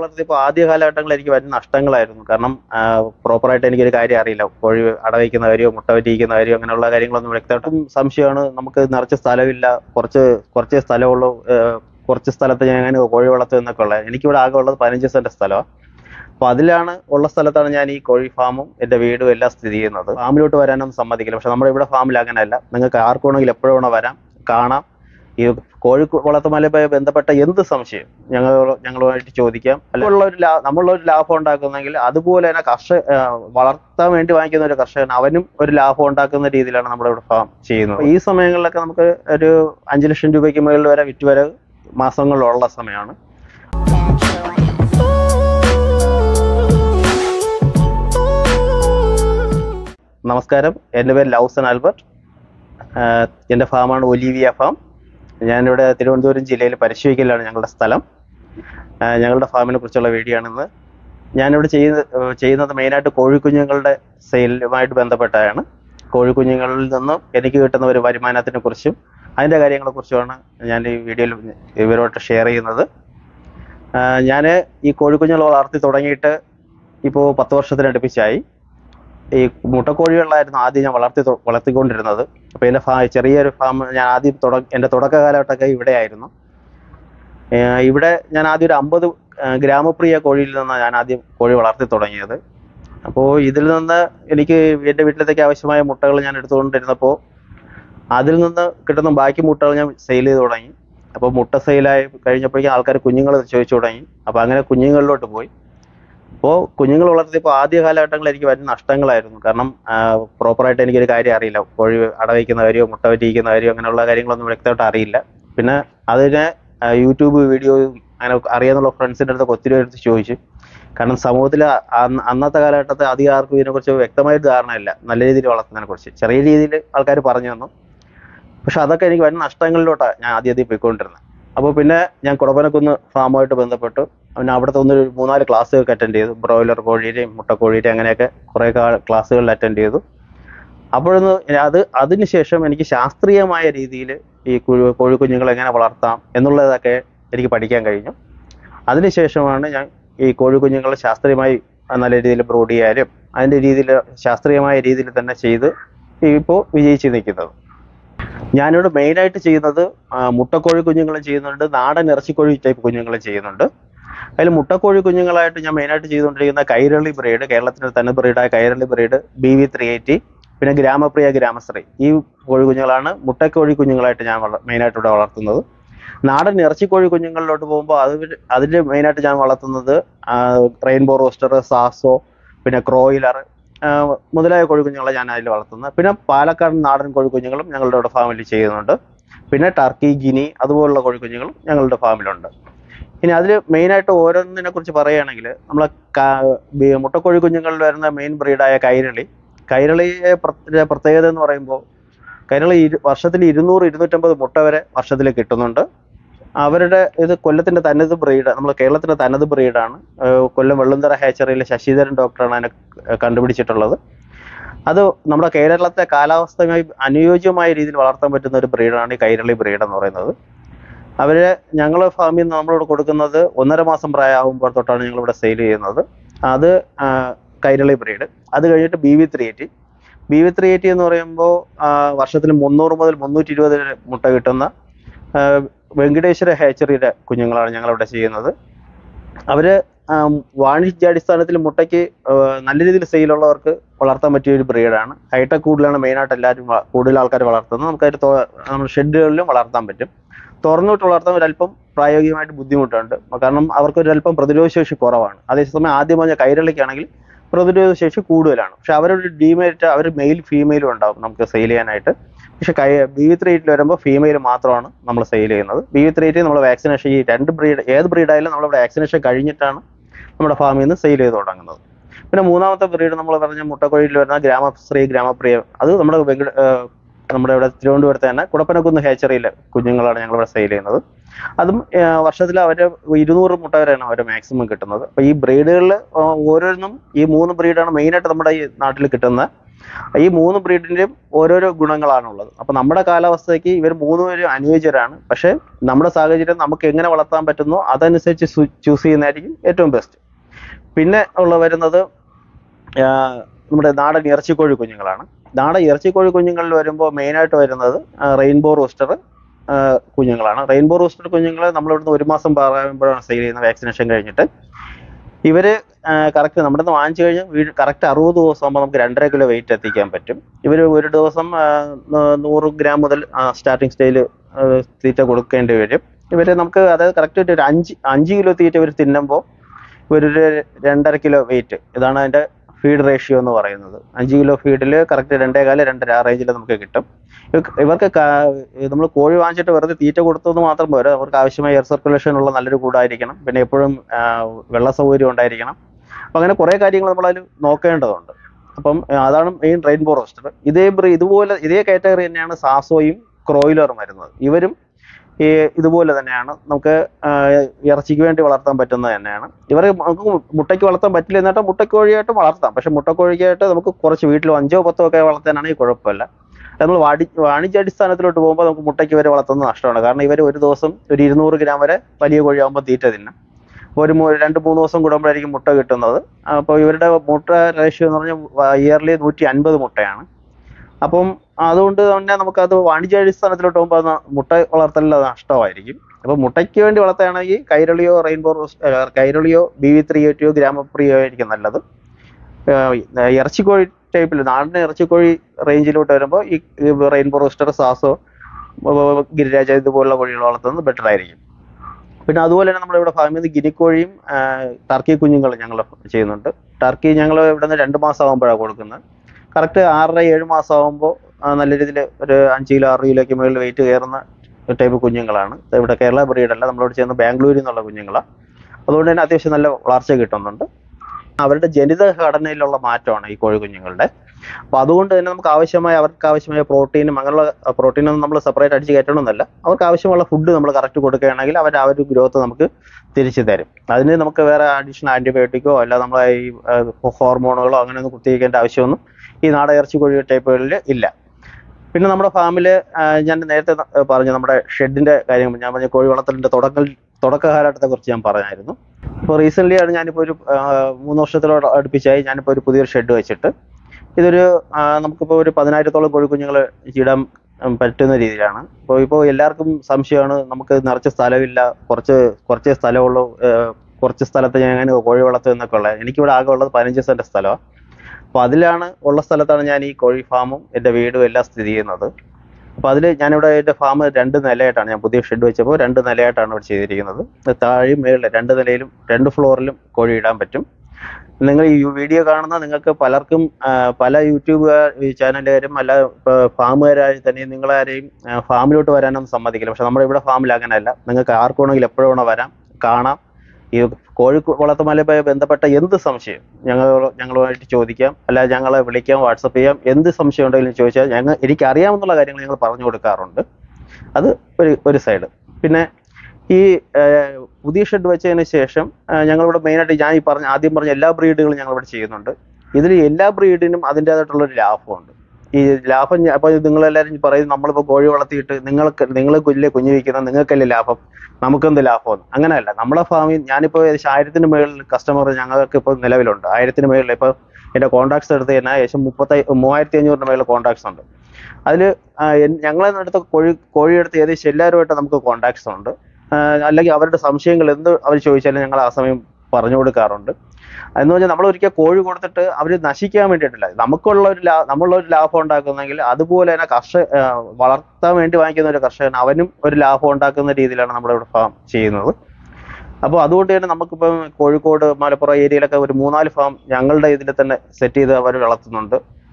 വളർത്തിയപ്പോൾ ആദ്യ കാലഘട്ടങ്ങളിൽ എനിക്ക് വൻ നഷ്ടങ്ങളായിരുന്നു കാരണം പ്രോപ്പറായിട്ട് എനിക്കൊരു കാര്യം അറിയില്ല കോഴി അടവയ്ക്കുന്ന കാര്യമോ മുട്ട പറ്റിയിരിക്കുന്ന കാര്യമോ അങ്ങനെയുള്ള കാര്യങ്ങളൊന്നും വ്യക്തമായിട്ടും സംശയമാണ് നമുക്ക് നിറച്ച് സ്ഥലമില്ല കുറച്ച് കുറച്ച് സ്ഥലമുള്ളൂ ഏഹ് കുറച്ച് സ്ഥലത്ത് ഞാൻ അങ്ങനെ കോഴി വളർത്തും എന്നൊക്കെ ഉള്ളത് എനിക്കിവിടെ ആകെ ഉള്ളത് പതിനഞ്ച് സെന്റ് സ്ഥലമാണ് അപ്പൊ അതിലാണ് ഉള്ള സ്ഥലത്താണ് ഞാൻ ഈ കോഴി ഫാമും എന്റെ വീടും എല്ലാം സ്ഥിതി ചെയ്യുന്നത് ഫാമിലോട്ട് വരാനൊന്നും സമ്മതിക്കില്ല പക്ഷെ നമ്മുടെ ഇവിടെ ഫാമിൽ അങ്ങനെയല്ല നിങ്ങൾക്ക് ആർക്കുവാണെങ്കിൽ എപ്പോഴും വേണോ വരാം കാണാം ഈ കോഴി വളർത്തുമലുമായി ബന്ധപ്പെട്ട എന്ത് സംശയം ഞങ്ങൾ ഞങ്ങളുമായിട്ട് ചോദിക്കാം അല്ലുള്ള ഒരു ലാ നമ്മളുള്ള ഒരു ലാഭം ഉണ്ടാക്കുന്നെങ്കിൽ അതുപോലെ തന്നെ കർഷക വളർത്താൻ വേണ്ടി വാങ്ങിക്കുന്ന ഒരു കർഷകൻ അവനും ഒരു ലാഭം ഉണ്ടാക്കുന്ന രീതിയിലാണ് നമ്മുടെ ഇവിടെ ഫാം ചെയ്യുന്നത് ഈ സമയങ്ങളിലൊക്കെ നമുക്ക് ഒരു അഞ്ച് ലക്ഷം രൂപയ്ക്ക് മുകളിൽ വരെ വിറ്റുവരവ് മാസങ്ങളിലുള്ള സമയമാണ് നമസ്കാരം എൻ്റെ പേര് ലൗസൻ ആൽബർട്ട് ആഹ് എൻ്റെ ഫാമാണ് ഒലീവിയ ഫാം ഞാനിവിടെ തിരുവനന്തപുരം ജില്ലയിൽ പരശുവയ്ക്കലാണ് ഞങ്ങളുടെ സ്ഥലം ആഹ് ഞങ്ങളുടെ ഫാമിനെ കുറിച്ചുള്ള വീഡിയോ ആണിന്ന് ഞാനിവിടെ ചെയ്യുന്ന ഏഹ് ചെയ്യുന്നത് മെയിനായിട്ട് കോഴിക്കുഞ്ഞുങ്ങളുടെ സെയിലുമായിട്ട് ബന്ധപ്പെട്ടാണ് കോഴിക്കുഞ്ഞുങ്ങളിൽ നിന്നും എനിക്ക് കിട്ടുന്ന ഒരു വരുമാനത്തിനെ കുറിച്ചും അതിൻ്റെ കാര്യങ്ങളെ കുറിച്ചുമാണ് ഞാൻ ഈ വീഡിയോയിൽ ഇവരോട്ട് ഷെയർ ചെയ്യുന്നത് ഞാൻ ഈ കോഴിക്കുഞ്ഞുങ്ങൾ വളർത്തി തുടങ്ങിയിട്ട് ഇപ്പോൾ പത്ത് വർഷത്തിനടുപ്പിച്ചായി ഈ മുട്ടക്കോഴികളിലായിരുന്നു ആദ്യം ഞാൻ വളർത്തി തൊ- വളർത്തിക്കൊണ്ടിരുന്നത് അപ്പോൾ എൻ്റെ ഫാ ചെറിയൊരു ഫാം ഞാൻ ആദ്യം തുട എൻ്റെ തുടക്ക കാലഘട്ടമൊക്കെ ഇവിടെ ആയിരുന്നു ഏർ ഇവിടെ ഞാൻ ആദ്യം ഒരു അമ്പത് ഗ്രാമപ്രിയ കോഴിയിൽ നിന്നാണ് ഞാൻ ആദ്യം കോഴി വളർത്തി തുടങ്ങിയത് അപ്പോൾ ഇതിൽ നിന്ന് എനിക്ക് എൻ്റെ വീട്ടിലത്തേക്ക് ആവശ്യമായ മുട്ടകൾ ഞാൻ എടുത്തുകൊണ്ടിരുന്നപ്പോൾ അതിൽ നിന്ന് കിട്ടുന്ന ബാക്കി മുട്ടകൾ ഞാൻ സെയിൽ ചെയ്ത് തുടങ്ങി അപ്പോൾ മുട്ട സെയിലായി കഴിഞ്ഞപ്പോഴേക്കും ആൾക്കാർ കുഞ്ഞുങ്ങൾ ചോദിച്ചു തുടങ്ങി അപ്പോൾ അങ്ങനെ കുഞ്ഞുങ്ങളിലോട്ട് പോയി അപ്പോൾ കുഞ്ഞുങ്ങൾ വളർത്തിയപ്പോൾ ആദ്യ കാലഘട്ടങ്ങളിൽ എനിക്ക് വൻ നഷ്ടങ്ങളായിരുന്നു കാരണം പ്രോപ്പറായിട്ട് എനിക്കൊരു കാര്യം അറിയില്ല കോഴി അടവയ്ക്കുന്ന കാര്യമോ മുട്ട പറ്റിയിരിക്കുന്ന കാര്യമോ അങ്ങനെയുള്ള കാര്യങ്ങളൊന്നും വ്യക്തമായിട്ട് അറിയില്ല പിന്നെ അതിനെ ആ, യൂട്യൂബ് വീഡിയോ അങ്ങനെ അറിയാന്നുള്ള ഫ്രണ്ട്സിൻ്റെ അടുത്ത് ഒത്തിരി അടുത്ത് ചോദിച്ചു കാരണം സമൂഹത്തിൽ അന്നത്തെ കാലഘട്ടത്തിൽ അധികം ആർക്കും ഇതിനെക്കുറിച്ച് വ്യക്തമായ ധാരണയില്ല നല്ല രീതിയിൽ വളർത്തുന്നതിനെ കുറിച്ച് ചെറിയ രീതിയിൽ ആൾക്കാർ പറഞ്ഞു തന്നു പക്ഷെ അതൊക്കെ എനിക്ക് വൻ നഷ്ടങ്ങളിലോട്ടാണ് ഞാൻ ആദ്യം ആദ്യം പോയിക്കൊണ്ടിരുന്നത് അപ്പോൾ പിന്നെ ഞാൻ കുടപ്പനക്കുന്ന് ഫാമുമായിട്ട് ബന്ധപ്പെട്ടു പിന്നെ അവിടുത്തെ ഒന്ന് മൂന്നാല് ക്ലാസ്സുകൾക്ക് അറ്റൻഡ് ചെയ്തു ബ്രോയിലർ കോഴിയുടെയും മുട്ടക്കോഴിയുടെയും അങ്ങനെയൊക്കെ കുറേ ക്ലാസ്സുകളിൽ അറ്റൻഡ് ചെയ്തു അപ്പോഴൊന്ന് അത് അതിനുശേഷം എനിക്ക് ശാസ്ത്രീയമായ രീതിയിൽ ഈ കുഴു കോഴിക്കുഞ്ഞുങ്ങളെ എങ്ങനെ വളർത്താം എന്നുള്ളതൊക്കെ എനിക്ക് പഠിക്കാൻ കഴിഞ്ഞു അതിനുശേഷമാണ് ഞാൻ ഈ കോഴിക്കുഞ്ഞുങ്ങളെ ശാസ്ത്രീയമായി നല്ല രീതിയിൽ ബ്രോഡ് ചെയ്യാനും അതിൻ്റെ രീതിയിൽ ശാസ്ത്രീയമായ രീതിയിൽ തന്നെ ചെയ്ത് ഇപ്പോൾ വിജയിച്ച് നിൽക്കുന്നത് ഞാനിവിടെ മെയിനായിട്ട് ചെയ്യുന്നത് ആ, മുട്ടക്കോഴി കുഞ്ഞുങ്ങളും ചെയ്യുന്നുണ്ട് നാടൻ ഇറച്ചിക്കോഴി ടൈപ്പ് കുഞ്ഞുങ്ങളും ചെയ്യുന്നുണ്ട് അതിൽ മുട്ടക്കോഴി കുഞ്ഞുങ്ങളായിട്ട് ഞാൻ മെയിനായിട്ട് ചെയ്തുകൊണ്ടിരിക്കുന്ന കൈരളി ബ്രീഡ് കേരളത്തിൻ്റെ തന്നെ ബ്രീഡായ Kairali breed B V three eighty പിന്നെ ഗ്രാമപ്രിയ ഗ്രാമശ്രീ ഈ കോഴി കുഞ്ഞുങ്ങളാണ് മുട്ടക്കോഴി കുഞ്ഞുങ്ങളായിട്ട് ഞാൻ വള- മെയിനായിട്ട് ഇവിടെ വളർത്തുന്നത് നാടൻ ഇറച്ചിക്കോഴി കുഞ്ഞുങ്ങളിലോട്ട് പോകുമ്പോൾ അത് അതിൽ മെയിനായിട്ട് ഞാൻ വളർത്തുന്നത് റെയിൻബോ റോസ്റ്റർ സാസോ പിന്നെ ക്രോയിലർ മുതലായ കോഴിക്കുഞ്ഞുങ്ങളെ ഞാൻ അതിൽ വളർത്തുന്നത് പിന്നെ പാലക്കാട് നാടൻ കോഴിക്കുഞ്ഞുങ്ങളും ഞങ്ങളുടെ ഇവിടെ ഫാമിലി ചെയ്യുന്നുണ്ട് പിന്നെ ടർക്കി ഗിനി അതുപോലുള്ള കോഴിക്കുഞ്ഞുങ്ങളും ഞങ്ങളുടെ ഫാമിലുണ്ട് ഇനി അതിൽ മെയിനായിട്ട് ഓരോന്നിനെ കുറിച്ച് പറയുകയാണെങ്കിൽ നമ്മൾ മുട്ടക്കോഴി കുഞ്ഞുങ്ങളിൽ വരുന്ന മെയിൻ ബ്രീഡായ കൈരളി കൈരളിയെ പ്ര- പ്രത്യേകത എന്ന് പറയുമ്പോൾ കൈരളി ഇരു വർഷത്തിൽ ഇരുന്നൂറ് ഇരുന്നൂറ്റമ്പത് മുട്ട വരെ വർഷത്തിൽ കിട്ടുന്നുണ്ട് അവരുടെ ഇത് കൊല്ലത്തിന്റെ തനത് ബ്രീഡ് നമ്മൾ കേരളത്തിന്റെ തനത് ബ്രീഡാണ് കൊല്ലം വെള്ളുന്തറ ഹാച്ചറിയിലെ ശശിധരൻ ഡോക്ടറാണ് അതിനെ ക- കണ്ടുപിടിച്ചിട്ടുള്ളത് അത് നമ്മുടെ കേരളത്തെ കാലാവസ്ഥയുമായി അനുയോജ്യമായ രീതിയിൽ വളർത്താൻ പറ്റുന്ന ഒരു ബ്രീഡാണ് ഈ കൈരളി ബ്രീഡ് എന്ന് പറയുന്നത് അവര് ഞങ്ങൾ ഫാമിൽ നിന്ന് നമ്മളിവിടെ കൊടുക്കുന്നത് ഒന്നര മാസം പ്രായമാകുമ്പോൾ തൊട്ടാണ് ഞങ്ങളിവിടെ സെയിൽ ചെയ്യുന്നത് അത് ആ, കൈരളി ബ്രീഡ് അത് കഴിഞ്ഞിട്ട് B V three eighty B V three eighty എന്ന് പറയുമ്പോൾ വർഷത്തിൽ മുന്നൂറ് മുതൽ മുന്നൂറ്റി ഇരുപത് വരെ മുട്ട കിട്ടുന്ന ആ, വെങ്കടേശ്വര ഹാച്ചറിയുടെ കുഞ്ഞുങ്ങളാണ് ഞങ്ങളിവിടെ ചെയ്യുന്നത് അവര് ആം, വാണിജ്യാടിസ്ഥാനത്തിൽ മുട്ടയ്ക്ക് ആ, നല്ല രീതിയിൽ സെയിലുള്ളവർക്ക് വളർത്താൻ പറ്റിയ ഒരു ബ്രീഡാണ് ഹൈടെക് കൂടുതലാണ് മെയിനായിട്ട് എല്ലാവരും വ- കൂടുതൽ ആൾക്കാർ വളർത്തുന്നത് നമുക്കതിൽ നമ്മുടെ ഷെഡുകളിലും വളർത്താൻ പറ്റും തുറന്നിട്ട് വളർത്താൻ ഒരല്പം പ്രായോഗികമായിട്ട് ബുദ്ധിമുട്ടുണ്ട് കാരണം അവർക്ക് ഒരല്പം പ്രതിരോധശേഷി കുറവാണ് അതേസമയം ആദ്യം പറഞ്ഞ കൈരളിക്കാണെങ്കിൽ പ്രതിരോധശേഷി കൂടുതലാണ് പക്ഷെ അവരൊരു ഡീമേറ്റ് അവർ മെയിൽ ഫീമെയിലും ഉണ്ടാവും നമുക്ക് സെയിൽ ചെയ്യാനായിട്ട് പക്ഷെ കൈ ബി വി ത്രീ എയ്റ്റിൽ വരുമ്പോൾ ഫീമെയിൽ മാത്രമാണ് നമ്മൾ സെയിൽ ചെയ്യുന്നത് ബി വി ത്രീ എയ്റ്റിൽ നമ്മൾ വാക്സിനേഷൻ ഈ രണ്ട് ബ്രീഡ് ഏത് ബ്രീഡായാലും നമ്മളിവിടെ വാക്സിനേഷൻ കഴിഞ്ഞിട്ടാണ് നമ്മുടെ ഫാമിൽ നിന്ന് സെയിൽ ചെയ്ത് തുടങ്ങുന്നത് പിന്നെ മൂന്നാമത്തെ ബ്രീഡ് നമ്മൾ പറഞ്ഞ മുട്ടക്കോഴിയിൽ വരുന്ന ഗ്രാമശ്രീ ഗ്രാമപ്രിയ അത് നമ്മുടെ വെങ്കട- ഏർ നമ്മുടെ ഇവിടെ തിരുവനന്തപുരത്ത് തന്നെ കുടപ്പനക്കുന്ന് ഹാച്ചറിയിലെ കുഞ്ഞുങ്ങളാണ് ഞങ്ങൾ ഇവിടെ സെയിൽ ചെയ്യുന്നത് അതും വർഷത്തിൽ അവർ ഇരുന്നൂറ് മുട്ട വരെയാണ് അവർ മാക്സിമം കിട്ടുന്നത് അപ്പോൾ ഈ ബ്രീഡുകളിൽ ഓരോന്നും ഈ മൂന്ന് ബ്രീഡാണ് മെയിനായിട്ട് നമ്മുടെ ഈ നാട്ടിൽ കിട്ടുന്നത് ഈ മൂന്ന് ബ്രീഡിൻ്റെയും ഓരോരോ ഗുണങ്ങളാണുള്ളത് അപ്പോൾ നമ്മുടെ കാലാവസ്ഥയ്ക്ക് ഇവർ മൂന്ന് പേരും അനുയോജ്യരാണ് പക്ഷേ നമ്മുടെ സാഹചര്യം നമുക്ക് എങ്ങനെ വളർത്താൻ പറ്റുന്നോ അതനുസരിച്ച് ചൂസ് ചെയ്യുന്നതായിരിക്കും ഏറ്റവും ബെസ്റ്റ് പിന്നെ ഉള്ള വരുന്നത് ആ, നമ്മുടെ നാടൻ ഇറച്ചിക്കോഴി കുഞ്ഞുങ്ങളാണ് നാടൻ ഇറച്ചിക്കോഴി കുഞ്ഞുങ്ങളിൽ വരുമ്പോൾ മെയിനായിട്ട് വരുന്നത് റെയിൻബോ റോസ്റ്റർ കുഞ്ഞുങ്ങളാണ് റെയിൻബോ റോസ്റ്റർ കുഞ്ഞുങ്ങളെ നമ്മളിവിടുന്ന് ഒരു മാസം പറയുമ്പോഴാണ് സെയിൽ ചെയ്യുന്നത് വാക്സിനേഷൻ കഴിഞ്ഞിട്ട് ഇവര് കറക്റ്റ് നമ്മുടെ നിന്ന് വാങ്ങിച്ചു കഴിഞ്ഞാൽ വീട് കറക്റ്റ് അറുപത് ദിവസം ആകുമ്പോൾ നമുക്ക് രണ്ടര കിലോ വെയിറ്റ് എത്തിക്കാൻ പറ്റും ഇവർ ഒരു ദിവസം ആ, ന- നൂറ് ഗ്രാം മുതൽ സ്റ്റാർട്ടിങ് സ്റ്റേജിൽ തീറ്റ കൊടുക്കേണ്ടി വരും ഇവർ നമുക്ക് അതായത് കറക്റ്റ് ഒരു അഞ്ച് അഞ്ച് കിലോ തീറ്റ ഇവർ തിന്നുമ്പോൾ ഇവരൊരു രണ്ടര കിലോ വെയിറ്റ് ഇതാണ് അതിൻ്റെ ഫീഡ് റേഷ്യോ എന്ന് പറയുന്നത് അഞ്ച് കിലോ ഫീഡിൽ കറക്റ്റ് രണ്ടേകാല് രണ്ടര ആ റേഞ്ചിൽ നമുക്ക് കിട്ടും ഇവർക്ക് ഇവർക്ക് നമ്മൾ കോഴി വാങ്ങിച്ചിട്ട് വെറുതെ തീറ്റ കൊടുത്തത് മാത്രം പോരാ അവർക്ക് ആവശ്യമായ എയർ സർക്കുലേഷൻ ഉള്ള നല്ലൊരു കൂടായിരിക്കണം പിന്നെ എപ്പോഴും ആ, വെള്ള സൗകര്യം ഉണ്ടായിരിക്കണം അപ്പം അങ്ങനെ കുറേ കാര്യങ്ങൾ നമ്മൾ അതിൽ നോക്കേണ്ടതുണ്ട് അപ്പം ആ, അതാണ് മെയിൻ റെയിൻബോ റോസ്റ്റർ ഇതേ ബ്രീ ഇതുപോലെ ഇതേ കാറ്റഗറി തന്നെയാണ് സാസോയും ക്രോയിലറും വരുന്നത് ഇവരും ഈ ഇതുപോലെ തന്നെയാണ് നമുക്ക് ആ, ഇറച്ചിക്ക് വേണ്ടി വളർത്താൻ പറ്റുന്നത് തന്നെയാണ് ഇവരെ നമുക്ക് മുട്ടയ്ക്ക് വളർത്താൻ പറ്റില്ല എന്നിട്ട് മുട്ടക്കോഴിയായിട്ട് വളർത്താം പക്ഷെ മുട്ടക്കോഴിക്കായിട്ട് നമുക്ക് കുറച്ച് വീട്ടിൽ അഞ്ചോ പത്തോ ഒക്കെ വളർത്താനാണെങ്കിൽ കുഴപ്പമില്ല നമ്മൾ വാണി വാണിജ്യാടിസ്ഥാനത്തിലോട്ട് പോകുമ്പോൾ നമുക്ക് മുട്ടയ്ക്ക് വരെ വളർത്തുന്നത് നഷ്ടമാണ് കാരണം ഇവർ ഒരു ദിവസം ഒരു ഇരുന്നൂറ് ഗ്രാം വരെ വലിയ കോഴിയാകുമ്പോൾ തീറ്റ തിന്നും അപ്പോൾ ഒരു മൂ- രണ്ട് മൂന്ന് ദിവസം കൂടുമ്പോഴായിരിക്കും മുട്ട കിട്ടുന്നത് അപ്പോൾ ഇവരുടെ മുട്ട റേഷ്യോ എന്ന് പറഞ്ഞാൽ ഇയർലി നൂറ്റി അൻപത് മുട്ടയാണ് അപ്പം അതുകൊണ്ട് തന്നെ നമുക്കത് വാണിജ്യാടിസ്ഥാനത്തിലോട്ട് പോകുമ്പോൾ അത് മുട്ട വളർത്തലിൽ അത് നഷ്ടമായിരിക്കും അപ്പോൾ മുട്ടയ്ക്ക് വേണ്ടി വളർത്തുകയാണെങ്കിൽ കൈരളിയോ റെയിൻബോ റോസ് ഏ, കൈരളിയോ ബി വി ത്രീ എയ്റ്റിയോ ഗ്രാമപ്രിയോ ആയിരിക്കും നല്ലത് ഏഹ് ഇറച്ചിക്കോഴി ടൈപ്പിൽ നാടൻ ഇറച്ചിക്കോഴി റേഞ്ചിലോട്ട് വരുമ്പോൾ ഈ റെയിൻബോ റോസ്റ്റർ സാസോ ഏർ ഗിരിരാജ ഇതുപോലുള്ള കോഴികൾ വളർത്തുന്നത് ബെറ്റർ ആയിരിക്കും പിന്നെ അതുപോലെ തന്നെ നമ്മുടെ ഇവിടെ ഫാമിൽ നിന്ന് ഗിരിക്കോഴിയും ഏർ ടർക്കി കുഞ്ഞുങ്ങളും ഞങ്ങൾ ചെയ്യുന്നുണ്ട് ടർക്കി ഞങ്ങൾ ഇവിടെ നിന്ന് രണ്ട് മാസം ആകുമ്പോഴാണ് കൊടുക്കുന്നത് കറക്റ്റ് ആറര ഏഴ് മാസം ആകുമ്പോൾ നല്ല രീതിയിൽ ഒരു അഞ്ച് കിലോ ആറ് കിലോയ്ക്ക് മുകളിൽ വെയിറ്റ് കയറുന്ന ടൈപ്പ് കുഞ്ഞുങ്ങളാണ് ഇത് ഇവിടെ കേരള ബ്രീഡല്ല നമ്മളോട് ചെയ്യുന്ന ബാംഗ്ലൂരിൽ നിന്നുള്ള കുഞ്ഞുങ്ങളാണ് അതുകൊണ്ട് തന്നെ അത്യാവശ്യം നല്ല വളർച്ച കിട്ടുന്നുണ്ട് അവരുടെ ജനിത ഘടനയിലുള്ള മാറ്റമാണ് ഈ കോഴി കുഞ്ഞുങ്ങളുടെ അപ്പോൾ അതുകൊണ്ട് തന്നെ നമുക്ക് ആവശ്യമായ അവർക്ക് ആവശ്യമായ പ്രോട്ടീനും അങ്ങനെയുള്ള പ്രോട്ടീനൊന്നും നമ്മൾ സെപ്പറേറ്റ് അടിച്ച് കയറ്റണമെന്നല്ല അവർക്ക് ആവശ്യമുള്ള ഫുഡ് നമ്മൾ കറക്റ്റ് കൊടുക്കുകയാണെങ്കിൽ അവർ ആ ഒരു ഗ്രോത്ത് നമുക്ക് തിരിച്ചു തരും അതിന് നമുക്ക് വേറെ അഡീഷണൽ ആൻറ്റിബയോട്ടിക്കോ അല്ല നമ്മളെ ഈ ഹോർമോണുകളോ അങ്ങനെയൊന്നും കുത്തിവയ്ക്കേണ്ട ആവശ്യമൊന്നും ഈ നാടൻ ഇറച്ചി കോഴി ടൈപ്പുകളിൽ ഇല്ല പിന്നെ നമ്മുടെ ഫാമിൽ ഞാൻ നേരത്തെ ന- പറഞ്ഞു നമ്മുടെ ഷെഡിന്റെ കാര്യം ഞാൻ പറഞ്ഞ കോഴി വളർത്തലിന്റെ തുടക്ക തുടക്ക കാലഘട്ടത്തെ കുറിച്ച് ഞാൻ പറഞ്ഞായിരുന്നു ഇപ്പോൾ റീസെന്റ് ആണ് ഞാനിപ്പോൾ ഒരു ആ, മൂന്ന് വർഷത്തോട് അടുപ്പിച്ചായി ഞാനിപ്പോൾ ഒരു പുതിയൊരു ഷെഡ് വെച്ചിട്ട് ഇതൊരു ആ, നമുക്കിപ്പോൾ ഒരു പതിനായിരത്തോളം കോഴിക്കുഞ്ഞുങ്ങൾ ഇടാൻ ഉം, പറ്റുന്ന രീതിയിലാണ് അപ്പോൾ ഇപ്പോൾ എല്ലാവർക്കും സംശയമാണ് നമുക്ക് നിറച്ച് സ്ഥലമില്ല കുറച്ച് കുറച്ചേ സ്ഥലമുള്ളൂ ഏർ, കുറച്ച് സ്ഥലത്ത് ഞാൻ എങ്ങനെ കോഴി വളർത്തും എന്നൊക്കെ ഉള്ളത് എനിക്കിവിടെ ആകെ ഉള്ളത് പതിനഞ്ച് സെന്റ് സ്ഥലമാണ് അപ്പോൾ അതിലാണ് ഉള്ള സ്ഥലത്താണ് ഞാൻ ഈ കോഴി ഫാമും എൻ്റെ വീടും എല്ലാം സ്ഥിതി ചെയ്യുന്നത് അപ്പോൾ അതിൽ ഞാനിവിടെ എൻ്റെ ഫാം രണ്ട് നിലയായിട്ടാണ് ഞാൻ പുതിയ ഷെഡ് വെച്ചപ്പോൾ രണ്ട് നിലയായിട്ടാണ് ഇവിടെ ചെയ്തിരിക്കുന്നത് ഇത് താഴെയും മേളിൽ രണ്ട് നിലയിലും രണ്ട് ഫ്ലോറിലും കോഴി ഇടാൻ പറ്റും നിങ്ങൾ ഈ വീഡിയോ കാണുന്ന നിങ്ങൾക്ക് പലർക്കും ആ, പല യൂട്യൂബ് ചാനലുകാരും അല്ല ഫാമുകാരായി തന്നെ നിങ്ങളാരെയും ആ, ഫാമിലോട്ട് വരാനൊന്നും സമ്മതിക്കില്ല പക്ഷെ നമ്മുടെ ഇവിടെ ഫാമിൽ അങ്ങനെയല്ല നിങ്ങൾക്ക് ആർക്ക് വേണമെങ്കിലും എപ്പോഴും വേണോ വരാം കാണാം ഈ കോഴി വളർത്തുമലയുമായി ബന്ധപ്പെട്ട എന്ത് സംശയം ഞങ്ങൾ ഞങ്ങളുമായിട്ട് ചോദിക്കാം അല്ല ഞങ്ങളെ വിളിക്കാം വാട്സപ്പ് ചെയ്യാം എന്ത് സംശയം ഉണ്ടെങ്കിലും ചോദിച്ചാൽ ഞങ്ങൾ എനിക്ക് അറിയാമെന്നുള്ള കാര്യങ്ങൾ ഞങ്ങൾ പറഞ്ഞു കൊടുക്കാറുണ്ട് അത് ഒരു ഒരു സൈഡ് പിന്നെ ഈ ഏർ, പുതിയ ഷെഡ് വെച്ചതിന് ശേഷം ഏർ, ഞങ്ങളിവിടെ മെയിനായിട്ട് ഞാൻ ഈ പറഞ്ഞ ആദ്യം പറഞ്ഞ എല്ലാ ബ്രീഡുകളും ഞങ്ങളിവിടെ ചെയ്യുന്നുണ്ട് ഇതിൽ എല്ലാ ബ്രീഡിനും അതിൻ്റേതായിട്ടുള്ളൊരു ലാഭമുണ്ട് ഈ ലാഭം ഞാൻ- അപ്പോൾ നിങ്ങളെല്ലാവരും പറയും നമ്മളിപ്പോൾ കോഴി വളർത്തിയിട്ട് നിങ്ങൾക്ക് നിങ്ങൾ കുഞ്ഞിലെ കുഞ്ഞു വയ്ക്കുന്ന നിങ്ങൾക്കല്ലേ ലാഭം നമുക്കെന്ത് ലാഭം അങ്ങനെയല്ല നമ്മളെ ഫാമിൽ ഞാനിപ്പോൾ ഏകദേശം ആയിരത്തിന് മുകളിൽ കസ്റ്റമർ ഞങ്ങൾക്ക് ഇപ്പോൾ നിലവിലുണ്ട് ആയിരത്തിന് മുകളിൽ ഇപ്പോൾ എൻ്റെ കോൺടാക്ട്സ് എടുത്ത് തന്നെ ഏകദേശം മുപ്പത്തി മൂവായിരത്തി അഞ്ഞൂറിന് മേളിൽ കോൺടാക്ട്സ് ഉണ്ട് അതിൽ ഞങ്ങളെ അടുത്ത കോഴി കോഴിയെടുത്ത് ഏകദേശം എല്ലാവരുമായിട്ട് നമുക്ക് കോൺടാക്ട്സ് ഉണ്ട് ആ, അല്ലെങ്കിൽ അവരുടെ സംശയങ്ങൾ എന്ത് അവർ ചോദിച്ചാലും ഞങ്ങൾ ആ സമയം പറഞ്ഞു കൊടുക്കാറുണ്ട് എന്ന് പറഞ്ഞാൽ നമ്മൾ ഒരിക്കൽ കോഴി കൊടുത്തിട്ട് അവർ നശിക്കാൻ വേണ്ടിയിട്ടില്ല നമുക്കുള്ള ഒരു ലാ നമ്മളുള്ള ഒരു ലാഭം ഉണ്ടാക്കുന്നെങ്കിൽ അതുപോലെ തന്നെ കർഷക ആ, വളർത്താൻ വേണ്ടി വാങ്ങിക്കുന്ന ഒരു കർഷകൻ അവനും ഒരു ലാഭം ഉണ്ടാക്കുന്ന രീതിയിലാണ് നമ്മളിവിടെ ഫാം ചെയ്യുന്നത് അപ്പോൾ അതുകൊണ്ട് തന്നെ നമുക്കിപ്പം കോഴിക്കോട് മലപ്പുറം ഏരിയയിലൊക്കെ ഒരു മൂന്നാല് ഫാം ഞങ്ങളുടെ ഇതിൽ തന്നെ സെറ്റ് ചെയ്ത് അവർ വളർത്തുന്നുണ്ട്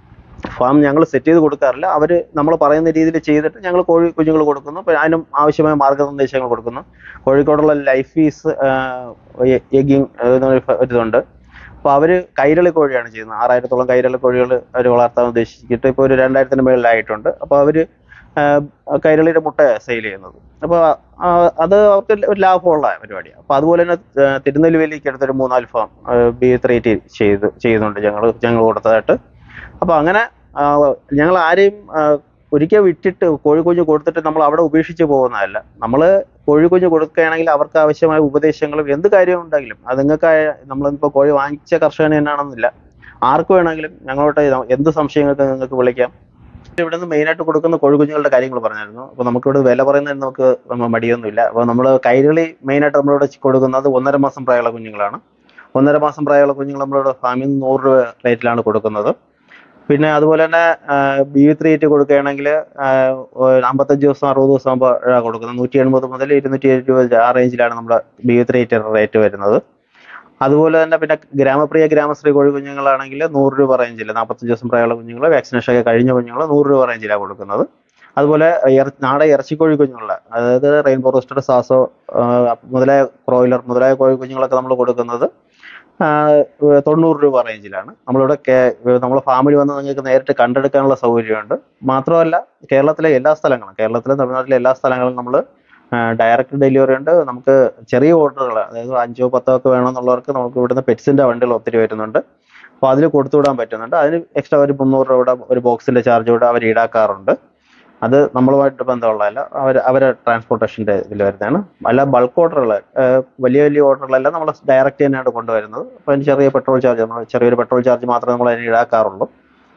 ഫാം ഞങ്ങൾ സെറ്റ് ചെയ്ത് കൊടുക്കാറില്ല അവർ നമ്മൾ പറയുന്ന രീതിയിൽ ചെയ്തിട്ട് ഞങ്ങൾ കോഴി കുഞ്ഞുങ്ങൾ കൊടുക്കുന്നു അപ്പോൾ അതിനും ആവശ്യമായ മാർഗനിർദ്ദേശങ്ങൾ കൊടുക്കുന്നു കോഴിക്കോടുള്ള ലൈഫ് ഫീസ് എഗിങ് ഇതുണ്ട് അപ്പോൾ അവർ കൈരളി കോഴിയാണ് ചെയ്യുന്നത് ആറായിരത്തോളം കൈരളി കോഴികൾ അവർ വളർത്താൻ ഉദ്ദേശിച്ചിട്ട് ഇപ്പോൾ ഒരു രണ്ടായിരത്തിന് മുകളിലായിട്ടുണ്ട് അപ്പോൾ അവർ കൈരളിയുടെ മുട്ട സെയിൽ ചെയ്യുന്നത് അപ്പോൾ അത് അവർക്ക് ഒരു ലാഭമുള്ള പരിപാടിയാണ് അപ്പോൾ അതുപോലെ തന്നെ ആ, തിരുനെല്വേലിക്ക് അടുത്തൊരു മൂന്നാല് ഫാം ബി ത്രീ ടി ചെയ്ത് ചെയ്യുന്നുണ്ട് ഞങ്ങൾ ഞങ്ങൾ കൊടുത്തതായിട്ട് അപ്പോൾ അങ്ങനെ ഞങ്ങൾ ആരെയും ആ, ഒരിക്കൽ വിറ്റിട്ട് കോഴിക്കുഞ്ഞ് കൊടുത്തിട്ട് നമ്മൾ അവിടെ ഉപേക്ഷിച്ച് പോകുന്നതല്ല നമ്മൾ കോഴിക്കുഞ്ഞ് കൊടുക്കുകയാണെങ്കിൽ അവർക്ക് ആവശ്യമായ ഉപദേശങ്ങളും എന്ത് കാര്യം ഉണ്ടെങ്കിലും അത് നിങ്ങൾക്ക് നമ്മളിപ്പോൾ കോഴി വാങ്ങിച്ച കർഷകന് തന്നെയാണെന്നില്ല ആർക്ക് വേണമെങ്കിലും ഞങ്ങളോട്ട് എന്ത് സംശയങ്ങൾക്ക് നിങ്ങൾക്ക് വിളിക്കാം ഇവിടെ നിന്ന് മെയിനായിട്ട് കൊടുക്കുന്ന കോഴിക്കുഞ്ഞുങ്ങളുടെ കാര്യങ്ങൾ പറഞ്ഞായിരുന്നു അപ്പോൾ നമുക്കിവിടെ വില പറയുന്നതിന് നമുക്ക് മ- മടിയൊന്നുമില്ല അപ്പോൾ നമ്മൾ കൈരളി മെയിനായിട്ട് നമ്മളിവിടെ കൊടുക്കുന്നത് ഒന്നര മാസം പ്രായമുള്ള കുഞ്ഞുങ്ങളാണ് ഒന്നര മാസം പ്രായമുള്ള കുഞ്ഞുങ്ങൾ നമ്മളിവിടെ ഫാമിൽ നിന്ന് നൂറ് രൂപ റേറ്റിലാണ് കൊടുക്കുന്നത് പിന്നെ അതുപോലെ തന്നെ ബി ത്രീ എയ്റ്റ് കൊടുക്കുകയാണെങ്കിൽ അമ്പത്തഞ്ച് ദിവസം അറുപത് ദിവസം ആകുമ്പോൾ കൊടുക്കുന്നത് നൂറ്റി എൺപത് മുതൽ ഇരുന്നൂറ്റി എഴുപത് ആ റേഞ്ചിലാണ് നമ്മുടെ ബി ത്രീ എയ്റ്റ് റേറ്റ് വരുന്നത് അതുപോലെ തന്നെ പിന്നെ ഗ്രാമപ്രിയ ഗ്രാമശ്രീ കോഴി കുഞ്ഞുങ്ങളാണെങ്കിൽ നൂറ് രൂപ റേഞ്ചിൽ നാൽപ്പത്തഞ്ച് ദിവസം പ്രായമുള്ള കുഞ്ഞുങ്ങൾ വാക്സിനേഷൻ ഒക്കെ കഴിഞ്ഞ കുഞ്ഞുങ്ങൾ നൂറ് രൂപ റേഞ്ചിലാണ് കൊടുക്കുന്നത് അതുപോലെ ഇറ- നാടൻ ഇറച്ചിക്കോഴി കുഞ്ഞുങ്ങളെ അതായത് റെയിൻബോ റോസ്റ്റഡ് സാസോ ആ, മുതലായ ക്രോയിലർ മുതലായ കോഴി കുഞ്ഞുങ്ങളൊക്കെ നമ്മൾ കൊടുക്കുന്നത് ആ, തൊണ്ണൂറ് രൂപ റേഞ്ചിലാണ് നമ്മളിവിടെ നമ്മളെ ഫാമിലി വന്ന് നിങ്ങൾക്ക് നേരിട്ട് കണ്ടെടുക്കാനുള്ള സൗകര്യമുണ്ട് മാത്രമല്ല കേരളത്തിലെ എല്ലാ സ്ഥലങ്ങളും കേരളത്തിലെ തമിഴ്നാട്ടിലെ എല്ലാ സ്ഥലങ്ങളും നമ്മൾ ഡയറക്റ്റ് ഡെലിവറി ഉണ്ട് നമുക്ക് ചെറിയ ഓർഡറുകൾ അതായത് അഞ്ചോ പത്തോ ഒക്കെ വേണമെന്നുള്ളവർക്ക് നമുക്ക് ഇവിടുന്ന് പെറ്റ്സിന്റെ വണ്ടികൾ ഒത്തിരി വരുന്നുണ്ട് അപ്പോൾ അതിൽ കൊടുത്തു വിടാൻ പറ്റുന്നുണ്ട് അതിന് എക്സ്ട്രാ ഒരു മുന്നൂറ് രൂപയുടെ ഒരു ബോക്സിന്റെ ചാർജ് കൂടെ അവർ ഈടാക്കാറുണ്ട് അത് നമ്മളുമായിട്ട് ബന്ധമുള്ളതല്ല അവർ അവരെ ട്രാൻസ്പോർട്ടേഷൻ്റെ ഇതിൽ വരുന്നതാണ് അല്ല ബൾക്ക് ഓർഡറുകൾ വലിയ വലിയ ഓർഡറുകളെല്ലാം നമ്മൾ ഡയറക്റ്റ് തന്നെയാണ് കൊണ്ടുവരുന്നത് അപ്പോൾ അതിന് ചെറിയ പെട്രോൾ ചാർജ് നമ്മൾ ചെറിയൊരു പെട്രോൾ ചാർജ് മാത്രമേ നമ്മൾ അതിന് ഈടാക്കാറുള്ളൂ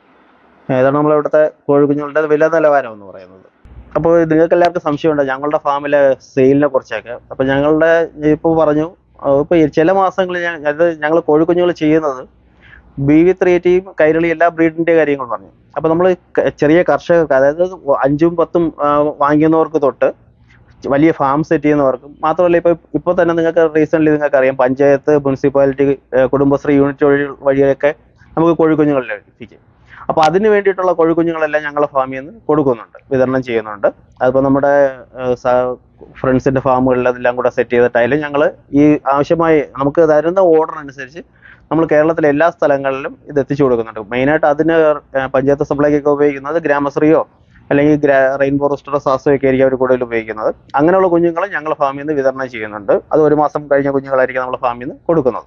ഏതാണ് നമ്മൾ ഇവിടുത്തെ കോഴിക്കുഞ്ഞുങ്ങളുടെ വില നിലവാരം എന്ന് പറയുന്നത് അപ്പോൾ നിങ്ങൾക്ക് എല്ലാവർക്കും സംശയമുണ്ട് ഞങ്ങളുടെ ഫാമിലെ സെയിലിനെ കുറിച്ചൊക്കെ അപ്പോൾ ഞങ്ങളുടെ ഇപ്പോൾ പറഞ്ഞു ഇപ്പോൾ ചില മാസങ്ങളിൽ ഞാൻ അത് ഞങ്ങൾ കോഴിക്കുഞ്ഞുങ്ങൾ ചെയ്യുന്നത് ബി വി ത്രീ എയ്റ്റിയും കൈരളി എല്ലാ ബ്രീഡിന്റെ കാര്യങ്ങൾ പറഞ്ഞു അപ്പോൾ നമ്മൾ ചെറിയ കർഷകർക്ക് അതായത് അഞ്ചും പത്തും ആ, വാങ്ങിക്കുന്നവർക്ക് തൊട്ട് വലിയ ഫാം സെറ്റ് ചെയ്യുന്നവർക്കും മാത്രമല്ല ഇപ്പോൾ ഇപ്പോൾ തന്നെ നിങ്ങൾക്ക് റീസെന്റ് നിങ്ങൾക്ക് അറിയാം പഞ്ചായത്ത് മുനിസിപ്പാലിറ്റി ഏഹ് കുടുംബശ്രീ യൂണിറ്റ് വഴി വഴിയൊക്കെ നമുക്ക് കോഴിക്കുഞ്ഞുങ്ങൾ ലഭിക്കും അപ്പോൾ അതിന് വേണ്ടിയിട്ടുള്ള കോഴിക്കുഞ്ഞുങ്ങളെല്ലാം ഞങ്ങളെ ഫാമിൽ നിന്ന് കൊടുക്കുന്നുണ്ട് വിതരണം ചെയ്യുന്നുണ്ട് അതിപ്പോൾ നമ്മുടെ ഫ്രണ്ട്സിന്റെ ഫാമുകളിൽ അതെല്ലാം കൂടെ സെറ്റ് ചെയ്തിട്ടായാലും ഞങ്ങൾ ഈ ആവശ്യമായി നമുക്ക് തരുന്ന ഓർഡർ അനുസരിച്ച് നമ്മൾ കേരളത്തിലെ എല്ലാ സ്ഥലങ്ങളിലും ഇത് എത്തിച്ചു കൊടുക്കുന്നുണ്ട് മെയിനായിട്ട് അതിന് ഏഹ് പഞ്ചായത്ത് സപ്ലൈക്കൊക്കെ ഉപയോഗിക്കുന്നത് ഗ്രാമശ്രീയോ അല്ലെങ്കിൽ ഗ്രാ റെയിൻബോ റോസ്റ്ററോ സാസോ ഒക്കെ ആയിരിക്കും അവർ കൂടുതൽ ഉപയോഗിക്കുന്നത് അങ്ങനെയുള്ള കുഞ്ഞുങ്ങൾ ഞങ്ങൾ ഫാമിൽ നിന്ന് വിതരണം ചെയ്യുന്നുണ്ട് അത് ഒരു മാസം കഴിഞ്ഞ കുഞ്ഞുങ്ങളായിരിക്കും നമ്മൾ ഫാമിൽ നിന്ന് കൊടുക്കുന്നത്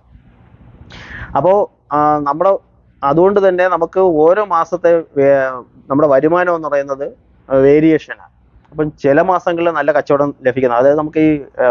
അപ്പോൾ നമ്മുടെ അതുകൊണ്ട് തന്നെ നമുക്ക് ഓരോ മാസത്തെ വേ- നമ്മുടെ വരുമാനം എന്ന് പറയുന്നത് വേരിയേഷനാണ് അപ്പം ചില മാസങ്ങളിൽ നല്ല കച്ചവടം ലഭിക്കുന്നത് അതായത് നമുക്ക് ഈ ആ,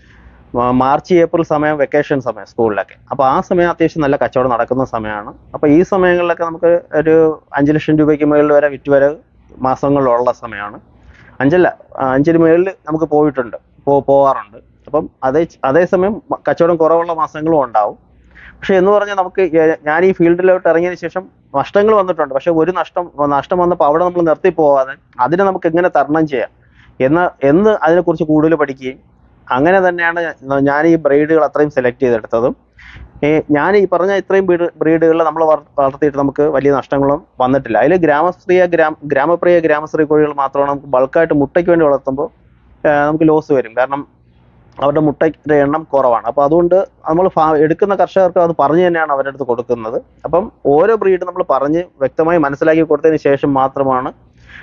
മാ- മാർച്ച് ഏപ്രിൽ സമയം വെക്കേഷൻ സമയം സ്കൂളിലൊക്കെ അപ്പോൾ ആ സമയം അത്യാവശ്യം നല്ല കച്ചവടം നടക്കുന്ന സമയമാണ് അപ്പോൾ ഈ സമയങ്ങളിലൊക്കെ നമുക്ക് ഒരു അഞ്ച് ലക്ഷം രൂപയ്ക്ക് മുകളിൽ വരെ വിറ്റുവരവ് മാസങ്ങളിലുള്ള സമയമാണ് അഞ്ചല്ല ആ, അഞ്ചിന് മുകളിൽ നമുക്ക് പോയിട്ടുണ്ട് പോ പോവാറുണ്ട് അപ്പം അതേ അതേസമയം മ- കച്ചവടം കുറവുള്ള മാസങ്ങളും ഉണ്ടാവും പക്ഷെ എന്ന് പറഞ്ഞാൽ നമുക്ക് ഏ- ഞാൻ ഈ ഫീൽഡിലോട്ട് ഇറങ്ങിയതിന് ശേഷം നഷ്ടങ്ങൾ വന്നിട്ടുണ്ട് പക്ഷെ ഒരു നഷ്ടം നഷ്ടം വന്നപ്പോൾ അവിടെ നമ്മൾ നിർത്തി പോവാതെ അതിനെ നമുക്ക് എങ്ങനെ തരണം ചെയ്യാം എന്ന് എന്ന് അതിനെക്കുറിച്ച് കൂടുതൽ പഠിക്കുകയും അങ്ങനെ തന്നെയാണ് ഞ- ഞാൻ ഈ ബ്രീഡുകൾ അത്രയും സെലക്ട് ചെയ്തെടുത്തതും ഈ ഞാൻ ഈ പറഞ്ഞ ഇത്രയും ബ്രീഡ് ബ്രീഡുകൾ നമ്മൾ വളർത്തിയിട്ട് നമുക്ക് വലിയ നഷ്ടങ്ങളും വന്നിട്ടില്ല അതിൽ ഗ്രാമശ്രീയ ഗ്രാമ ഗ്രാമപ്രിയ ഗ്രാമശ്രീ കോഴികൾ മാത്രമാണ് നമുക്ക് ബൾക്കായിട്ട് മുട്ടയ്ക്ക് വേണ്ടി വളർത്തുമ്പോൾ നമുക്ക് ലോസ് വരും കാരണം അവരുടെ മുട്ടയുടെ എണ്ണം കുറവാണ് അപ്പോൾ അതുകൊണ്ട് നമ്മൾ ഫാ എടുക്കുന്ന കർഷകർക്ക് അത് പറഞ്ഞു തന്നെയാണ് അവരുടെ അടുത്ത് കൊടുക്കുന്നത് അപ്പം ഓരോ ബ്രീഡ് നമ്മൾ പറഞ്ഞ് വ്യക്തമായി മനസ്സിലാക്കി കൊടുത്തതിന് ശേഷം മാത്രമാണ്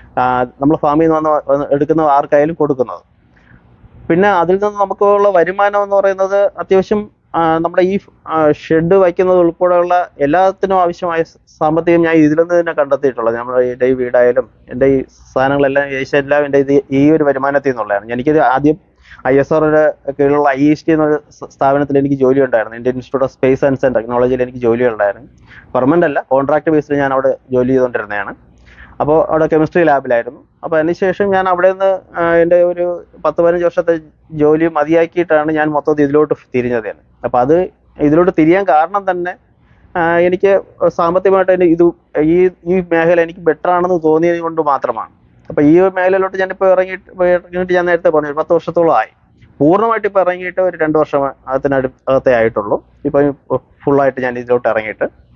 നമ്മൾ ഫാമിൽ നിന്ന് വന്ന് വന്ന് എടുക്കുന്ന ആർക്കായാലും കൊടുക്കുന്നത് പിന്നെ അതിൽ നിന്ന് നമുക്കുള്ള വരുമാനം എന്ന് പറയുന്നത് അത്യാവശ്യം ആ, നമ്മുടെ ഈ ഷെഡ് വയ്ക്കുന്നത് ഉൾപ്പെടെയുള്ള എല്ലാത്തിനും ആവശ്യമായ സ- സാമ്പത്തികം ഞാൻ ഇതിൽ നിന്ന് തന്നെ കണ്ടെത്തിയിട്ടുള്ളത് നമ്മുടെ എൻ്റെ ഈ വീടായാലും എൻ്റെ ഈ സാധനങ്ങളെല്ലാം ഏകദേശം എല്ലാം എൻ്റെ ഇത് ഈ ഒരു വരുമാനത്തിൽ നിന്നുള്ളതാണ് എനിക്കൊരു ആദ്യം ഐ എസ് ആറിന്റെ കീഴിലുള്ള ഐ എസ് ടി എന്നൊരു സ- സ്ഥാപനത്തിൽ എനിക്ക് ജോലി ഉണ്ടായിരുന്നു Indian institute of space science and ടെക്നോളജിയിൽ എനിക്ക് ജോലി ഉണ്ടായിരുന്നു പെർമനന്റ് അല്ല കോൺട്രാക്ട് ബേസിൽ ഞാൻ അവിടെ ജോലി ചെയ്തുകൊണ്ടിരുന്നതാണ് അപ്പോൾ അവിടെ കെമിസ്ട്രി ലാബിലായിരുന്നു അപ്പോൾ അതിനുശേഷം ഞാൻ അവിടെ നിന്ന് ആ, എൻ്റെ ഒരു പത്ത് പതിനഞ്ച് വർഷത്തെ ജോലി മതിയാക്കിയിട്ടാണ് ഞാൻ മൊത്തത്തിൽ ഇതിലോട്ട് തിരിഞ്ഞത് തന്നെ അപ്പോൾ അത് ഇതിലോട്ട് തിരിയാൻ കാരണം തന്നെ ആ, എനിക്ക് സാമ്പത്തികമായിട്ട് എനിക്ക് ഇത് ഈ ഈ മേഖല എനിക്ക് ബെറ്റർ ആണെന്ന് തോന്നിയത് കൊണ്ട് മാത്രമാണ് അപ്പോൾ ഈ മേഖലയിലോട്ട് ഞാനിപ്പോൾ ഇറങ്ങിയിട്ട് ഇറങ്ങിയിട്ട് ഞാൻ നേരത്തെ പറഞ്ഞു ഒരു പത്ത് വർഷത്തോളം ആയി പൂർണ്ണമായിട്ട് ഇപ്പോൾ ഇറങ്ങിയിട്ട് ഒരു രണ്ട് വർഷം അതിനടുത്ത് അകത്തേ ആയിട്ടുള്ളൂ ഇപ്പം ഫുള്ളായിട്ട് ഞാൻ ഇതിലോട്ട് ഇറങ്ങിയിട്ട്